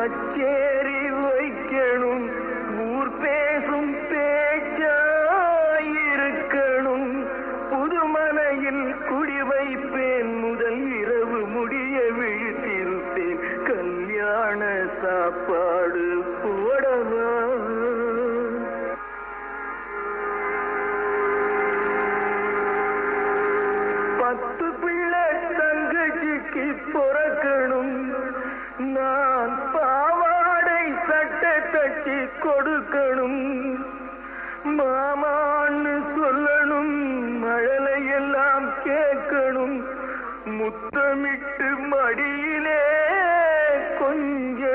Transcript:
கச்சேரி வைக்கணும் ஊர் பேசும் பேச்சாயிருக்கணும் புதுமனையில் குடி வைப்பேன் முதல் இரவு முடிய விழித்திருப்பேன் கல்யாண சாப்பாடு போடவா பத்து பிள்ளை தங்கச்சிக்கு பிறக்கணும் நான் பாவாடை சட்டை தச்சு கொடுக்கணும் மாமான்னு சொல்லணும் மழலையெல்லாம் கேட்கணும் முத்தமிட்டு மடியிலே கொஞ்ச